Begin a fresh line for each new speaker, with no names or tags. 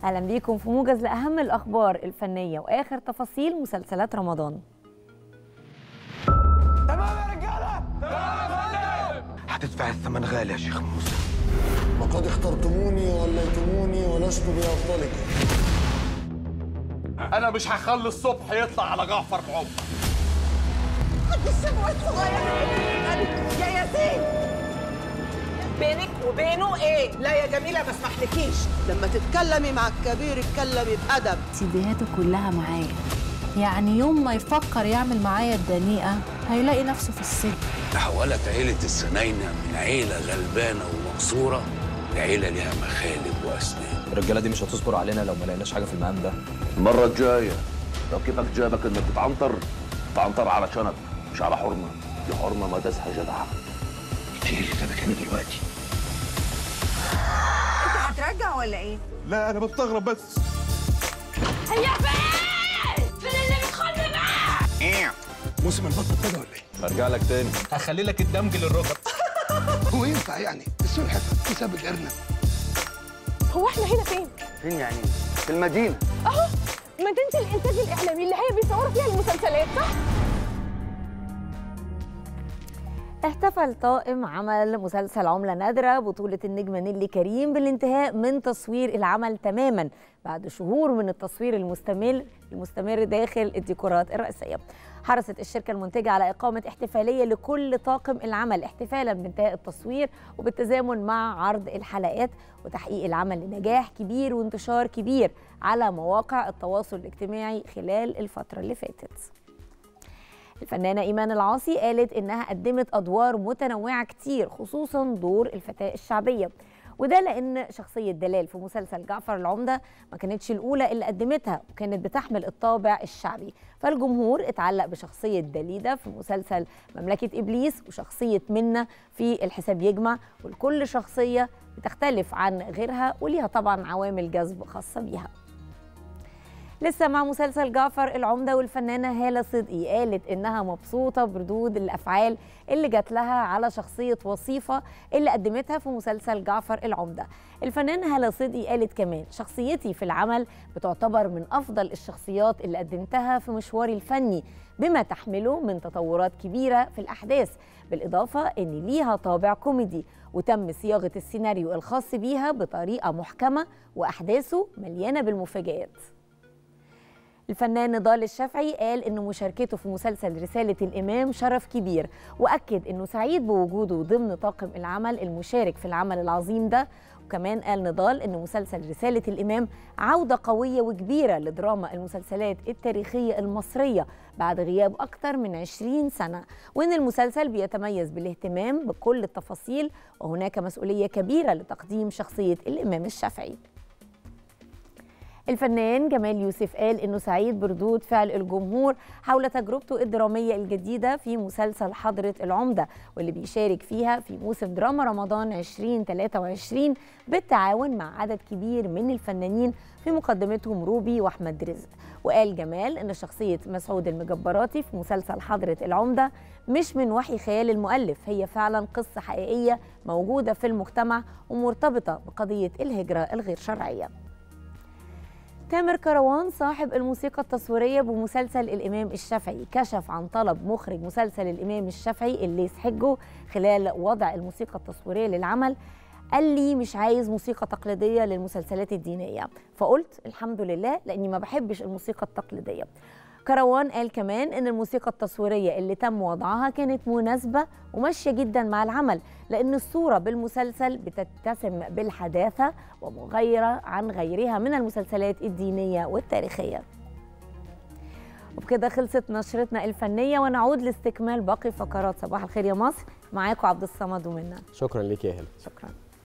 اهلا بيكم في موجز لاهم الاخبار الفنيه واخر تفاصيل مسلسلات رمضان
تمام يا رجاله
هتدفع الثمن غالي يا شيخ موسى
وقد اخترتموني وليتموني ولست بأفضلكم
انا مش هخلي الصبح يطلع على جعفر بعمر
الشبوة الصغيرة يا ياسين بينك وبينه ايه؟ لا يا جميلة ما اسمحلكيش
لما تتكلمي مع الكبير اتكلمي بأدب
سيديهاته كلها معايا يعني يوم ما يفكر يعمل معايا الدنيئة هيلاقي نفسه في السجن
تحولت عيلة السناينة من عيلة غلبانة ومقصورة لعيلة ليها مخالب وأسنان
الرجاله دي مش هتصبر علينا لو ما لقيناش حاجه في المقام ده
المرة الجاية لو كيفك جابك إنك تتعنطر تعنطر على شنب مش على حرمة دي حرمة ما داسها جدعة
ايه اللي جابك هنا دلوقتي
انت هترجع ولا ايه؟
لا انا بستغرب بس
موسم البطل ابتدى ولا ايه؟
ارجع لك تاني
هخلي لك الدمج للركب
هو ينفع يعني السلحفة تساب الأرنب
هو احنا هنا فين؟
فين يعني؟ في المدينة
اهو مدينة الإنتاج الإعلامي اللي هي بيصوروا فيها المسلسلات صح؟
احتفل طاقم عمل مسلسل عملة نادرة بطولة النجمة نيلي كريم بالانتهاء من تصوير العمل تماما بعد شهور من التصوير المستمر المستمر داخل الديكورات الرئيسية حرصت الشركة المنتجة على إقامة احتفالية لكل طاقم العمل احتفالا بانتهاء التصوير وبالتزامن مع عرض الحلقات وتحقيق العمل لنجاح كبير وانتشار كبير على مواقع التواصل الاجتماعي خلال الفترة اللي فاتت الفنانة إيمان العاصي قالت إنها قدمت أدوار متنوعة كتير خصوصا دور الفتاة الشعبية وده لأن شخصية دلال في مسلسل جعفر العمدة ما كانتش الأولى اللي قدمتها وكانت بتحمل الطابع الشعبي فالجمهور اتعلق بشخصية دليدة في مسلسل مملكة إبليس وشخصية منة في الحساب يجمع والكل شخصية بتختلف عن غيرها وليها طبعا عوامل جذب خاصة بيها لسه مع مسلسل جعفر العمدة والفنانة هالة صدقي قالت إنها مبسوطة بردود الأفعال اللي جات لها على شخصية وصيفة اللي قدمتها في مسلسل جعفر العمدة الفنانة هالة صدقي قالت كمان شخصيتي في العمل بتعتبر من أفضل الشخصيات اللي قدمتها في مشواري الفني بما تحمله من تطورات كبيرة في الأحداث بالإضافة إن ليها طابع كوميدي وتم صياغة السيناريو الخاص بيها بطريقة محكمة وأحداثه مليانة بالمفاجآت الفنان نضال الشافعي قال ان مشاركته في مسلسل رساله الامام شرف كبير واكد انه سعيد بوجوده ضمن طاقم العمل المشارك في العمل العظيم ده وكمان قال نضال ان مسلسل رساله الامام عوده قويه وكبيره لدراما المسلسلات التاريخيه المصريه بعد غياب اكثر من 20 سنه وان المسلسل بيتميز بالاهتمام بكل التفاصيل وهناك مسؤوليه كبيره لتقديم شخصيه الامام الشافعي الفنان جمال يوسف قال انه سعيد بردود فعل الجمهور حول تجربته الدراميه الجديده في مسلسل حضره العمده واللي بيشارك فيها في موسم دراما رمضان 2023 بالتعاون مع عدد كبير من الفنانين في مقدمتهم روبي واحمد رزق وقال جمال ان شخصيه مسعود المجبراتي في مسلسل حضره العمده مش من وحي خيال المؤلف هي فعلا قصه حقيقيه موجوده في المجتمع ومرتبطه بقضيه الهجره الغير شرعيه تامر كروان صاحب الموسيقى التصويرية بمسلسل الإمام الشافعي كشف عن طلب مخرج مسلسل الإمام الشافعي الليث حجه خلال وضع الموسيقى التصويرية للعمل قال لي مش عايز موسيقى تقليدية للمسلسلات الدينية فقلت الحمد لله لأني ما بحبش الموسيقى التقليدية كروان قال كمان ان الموسيقى التصويريه اللي تم وضعها كانت مناسبه وماشيه جدا مع العمل لان الصوره بالمسلسل بتتسم بالحداثه ومغايره عن غيرها من المسلسلات الدينيه والتاريخيه وبكده خلصت نشرتنا الفنيه ونعود لاستكمال باقي فقرات صباح الخير يا مصر معاكم عبد الصمد ومنى
شكرا ليك يا هلا
شكرا